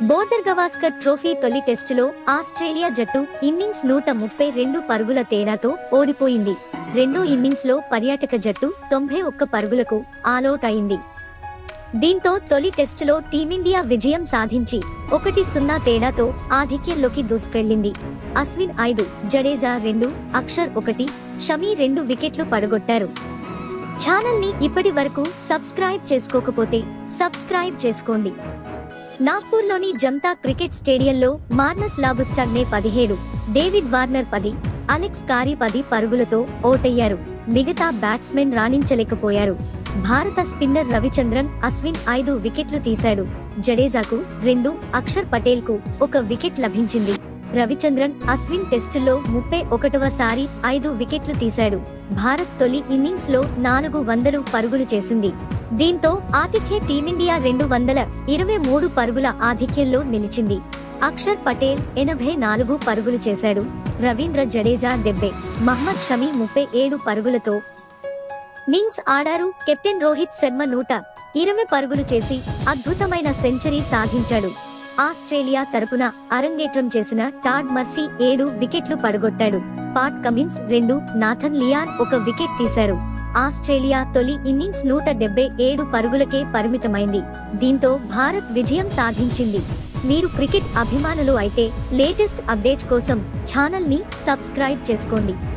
border Gavaskar trophy తొలి టెస్టులో Australia జట్టు ఇన్నింగ్స్ నూట ముప్పై రెండు పరుగుల తేడాతో ఓడిపోయింది రెండో ఇన్నింగ్స్ లో పర్యాటక జట్టు తొంభై ఒక్క పరుగులకు ఆలౌట్ అయింది దీంతో తొలి టెస్టులో టీమిండియా విజయం సాధించి ఒకటి సున్నా తేడాతో ఆధిక్యంలోకి దూసుకెళ్లింది అశ్విన్ ఐదు జడేజా రెండు అక్షర్ ఒకటి షమీ రెండు వికెట్లు పడగొట్టారు ఛానల్ ని ఇప్పటి వరకు సబ్స్క్రైబ్ చేసుకోకపోతే సబ్స్క్రైబ్ చేసుకోండి నాగ్పూర్లోని జంతా క్రికెట్ స్టేడియంలో మార్నస్ లాబుస్టాగ్నే పదిహేడు డేవిడ్ వార్నర్ పది అలెక్స్ కారీ పది పరుగులతో ఓటయ్యారు మిగతా బ్యాట్స్మెన్ రాణించలేకపోయారు భారత స్పిన్నర్ రవిచంద్రన్ అశ్విన్ ఐదు వికెట్లు తీశాడు జడేజాకు రెండు అక్షర్ పటేల్ కు ఒక వికెట్ లభించింది రవిచంద్రన్ అశ్విన్ టెస్టుల్లో ముప్పై ఒకటవ సారి ఐదు వికెట్లు తీశాడు భారత్ తొలి ఇన్నింగ్స్ లో నాలుగు వందలు పరుగులు చేసింది దీంతో ఆతిథ్య టీమిండియా రెండు వందల ఇరవై మూడు పరుగుల ఆధిక్యంలో నిలిచింది అక్షర్ పటేల్ ఎనభై నాలుగు పరుగులు చేశాడు రవీంద్ర జడేజా డెబ్బై మహ్మద్ షమీ ముప్పై ఏడు పరుగులతో నింగ్స్ ఆడారు కెప్టెన్ రోహిత్ శర్మ నూట ఇరవై పరుగులు చేసి అద్భుతమైన సెంచరీ సాధించాడు ఆస్ట్రేలియా తరపున అరంగేట్రం చేసిన టాడ్ మర్ఫీ ఏడు వికెట్లు పడగొట్టాడు పాట్ కమిన్స్ రెండు నాథన్ లియాన్ ఒక వికెట్ తీశారు ఆస్ట్రేలియా తొలి ఇన్నింగ్స్ నూట డెబ్బై ఏడు పరుగులకే పరిమితమైంది దీంతో భారత్ విజయం సాధించింది మీరు క్రికెట్ అభిమానులు అయితే లేటెస్ట్ అప్డేట్స్ కోసం ఛానల్ ని సబ్స్క్రైబ్ చేసుకోండి